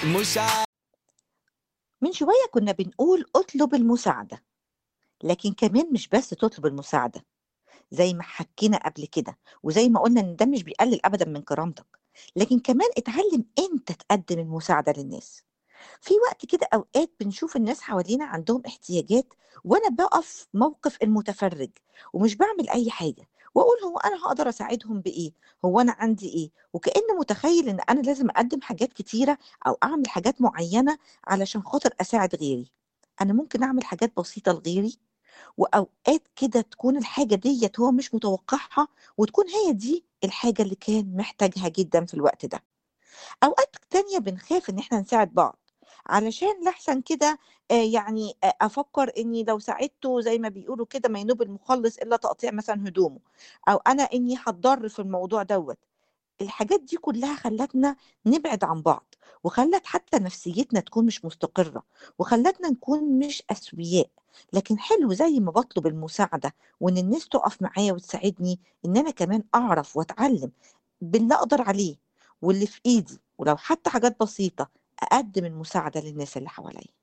مساعدة من شوية كنا بنقول اطلب المساعدة لكن كمان مش بس تطلب المساعدة زي ما حكينا قبل كده وزي ما قلنا ان ده مش بيقلل ابدا من كرامتك لكن كمان اتعلم انت تقدم المساعدة للناس في وقت كده اوقات بنشوف الناس حوالينا عندهم احتياجات وانا بقف موقف المتفرج ومش بعمل اي حاجة واقول هو انا هقدر اساعدهم بايه هو انا عندي ايه وكأن متخيل ان انا لازم اقدم حاجات كتيرة او اعمل حاجات معينة علشان خاطر اساعد غيري انا ممكن اعمل حاجات بسيطة لغيري واوقات كده تكون الحاجه ديت هو مش متوقعها وتكون هي دي الحاجه اللي كان محتاجها جدا في الوقت ده اوقات تانية بنخاف ان احنا نساعد بعض علشان لحسن كده آه، يعني آه، افكر اني لو ساعدته زي ما بيقولوا كده ما ينوب المخلص الا تقطيع مثلا هدومه او انا اني هتضر في الموضوع دوت الحاجات دي كلها خلتنا نبعد عن بعض وخلت حتى نفسيتنا تكون مش مستقرة وخلتنا نكون مش أسوياء لكن حلو زي ما بطلب المساعدة وإن الناس تقف معايا وتساعدني إن أنا كمان أعرف وأتعلم باللي أقدر عليه واللي في إيدي ولو حتى حاجات بسيطة أقدم المساعدة للناس اللي حواليا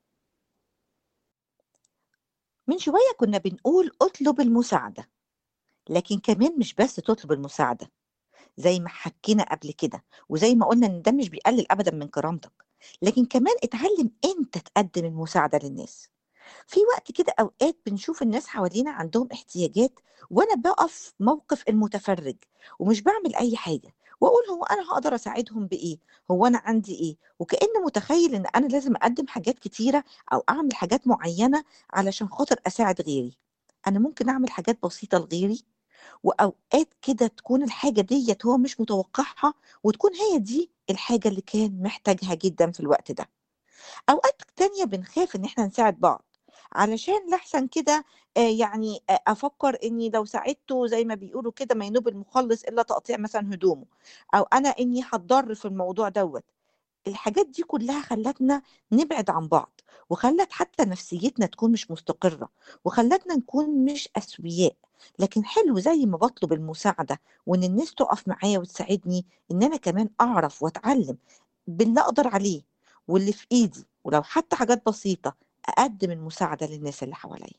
من شوية كنا بنقول اطلب المساعدة لكن كمان مش بس تطلب المساعدة زي ما حكينا قبل كده وزي ما قلنا ان ده مش بيقلل ابدا من كرامتك لكن كمان اتعلم انت تقدم المساعده للناس في وقت كده اوقات بنشوف الناس حوالينا عندهم احتياجات وانا بقف موقف المتفرج ومش بعمل اي حاجه واقول هو انا هقدر اساعدهم بايه هو انا عندي ايه وكأن متخيل ان انا لازم اقدم حاجات كتيره او اعمل حاجات معينه علشان خاطر اساعد غيري انا ممكن اعمل حاجات بسيطه لغيري واوقات كده تكون الحاجه ديت هو مش متوقعها وتكون هي دي الحاجه اللي كان محتاجها جدا في الوقت ده اوقات تانية بنخاف ان احنا نساعد بعض علشان لحسن كده آه، يعني آه، افكر اني لو ساعدته زي ما بيقولوا كده ما ينوب المخلص الا تقطيع مثلا هدومه او انا اني هتضر في الموضوع دوت الحاجات دي كلها خلتنا نبعد عن بعض وخلت حتى نفسيتنا تكون مش مستقرة وخلتنا نكون مش أسوياء لكن حلو زي ما بطلب المساعدة وإن الناس تقف معايا وتساعدني إن أنا كمان أعرف وأتعلم باللي أقدر عليه واللي في إيدي ولو حتى حاجات بسيطة أقدم المساعدة للناس اللي حواليا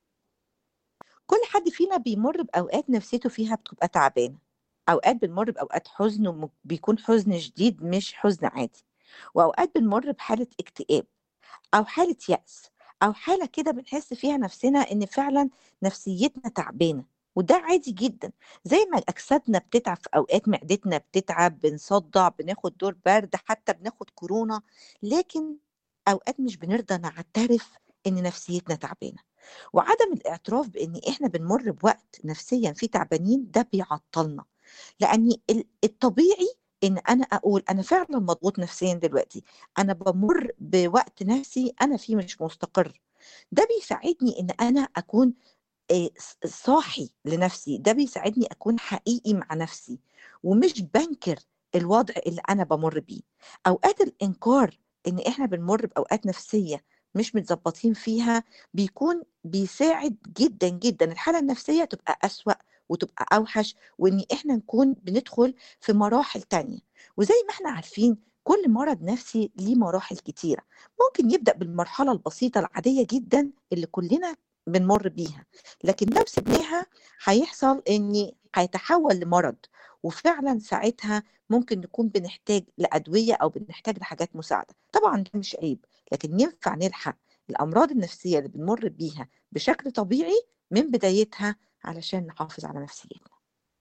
كل حد فينا بيمر بأوقات نفسيته فيها بتبقى تعبانة أوقات بنمر بأوقات حزن وبيكون حزن شديد مش حزن عادي وأوقات بنمر بحالة اكتئاب أو حالة يأس أو حالة كده بنحس فيها نفسنا إن فعلا نفسيتنا تعبانة وده عادي جدا زي ما أجسادنا بتتعب في أوقات معدتنا بتتعب بنصدع بناخد دور برد حتى بناخد كورونا لكن أوقات مش بنرضى نعترف إن نفسيتنا تعبانة وعدم الاعتراف بإن إحنا بنمر بوقت نفسيا فيه تعبانين ده بيعطلنا لأن ال- الطبيعي ان انا اقول انا فعلا مضغوط نفسيا دلوقتي انا بمر بوقت نفسي انا فيه مش مستقر ده بيساعدني ان انا اكون آه، ص- صاحي لنفسي ده بيساعدني اكون حقيقي مع نفسي ومش بنكر الوضع اللي انا بمر بيه اوقات الانكار ان احنا بنمر باوقات نفسيه مش متظبطين فيها بيكون بيساعد جدا جدا الحاله النفسيه تبقى اسوأ وتبقى اوحش وان احنا نكون بندخل في مراحل تانية وزي ما احنا عارفين كل مرض نفسي ليه مراحل كتيرة ممكن يبدأ بالمرحلة البسيطة العادية جدا اللي كلنا بنمر بيها لكن لو سبناها هيحصل ان هيتحول لمرض وفعلا ساعتها ممكن نكون بنحتاج لأدوية أو بنحتاج لحاجات مساعدة طبعا ده مش عيب لكن ينفع نلحق الأمراض النفسية اللي بنمر بيها بشكل طبيعي من بدايتها علشان نحافظ على نفسيتنا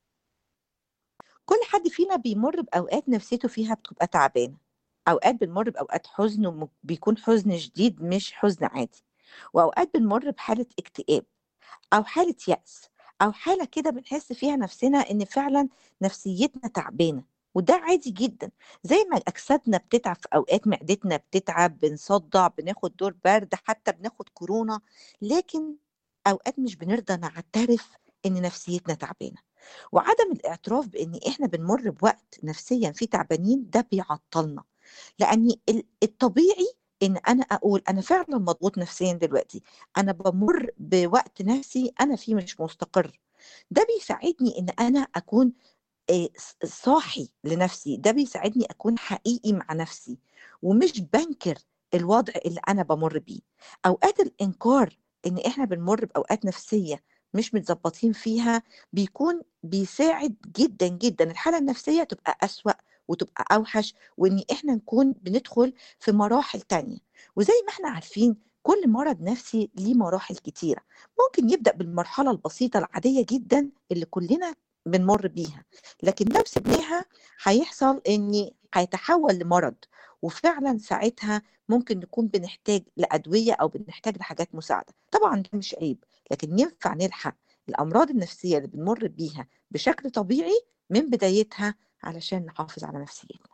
كل حد فينا بيمر بأوقات نفسيته فيها بتبقى تعبانة أوقات بنمر بأوقات حزن وبيكون حزن شديد مش حزن عادي وأوقات بنمر بحالة اكتئاب أو حالة يأس أو حالة كده بنحس فيها نفسنا إن فعلا نفسيتنا تعبانة وده عادي جدا زي ما أجسادنا بتتعب في أوقات معدتنا بتتعب بنصدع بناخد دور برد حتى بناخد كورونا لكن أوقات مش بنرضى نعترف إن نفسيتنا تعبانة وعدم الاعتراف بإن إحنا بنمر بوقت نفسيا فيه تعبانين ده بيعطلنا لأن ال- الطبيعي إن أنا أقول أنا فعلا مضغوط نفسيا دلوقتي أنا بمر بوقت نفسي أنا فيه مش مستقر ده بيساعدني إن أنا أكون آآ ص صاحي لنفسي، ده بيساعدني أكون حقيقي مع نفسي، ومش بانكر الوضع اللي أنا بامُر بيه. أوقات الإنكار إن إحنا بنمُر بأوقات نفسية مش متضبّطين فيها، بيكون بيساعد جدًا، جدًا الحالة النفسية تبقى أسوأ وتبقى أوحش، وإن إحنا نكون بندخل في مراحل تانية. وزي ما إحنا عارفين كل مرض نفسي ليه مراحل كتيرة، ممكن يبدأ بالمرحلة البسيطة العادية جدًا اللي كلنا بنمُر بيها، لكن لو سِبناها هيحصل إن هيتحوّل لمرض، وفعلًا ساعتها ممكن نكون بنحتاج لأدوية أو بنحتاج لحاجات مساعدة. طبعًا ده مش عيب، لكن ينفع نلحق الأمراض النفسية اللي بنمُر بيها بشكل طبيعي من بدايتها علشان نحافظ على نفسيتنا.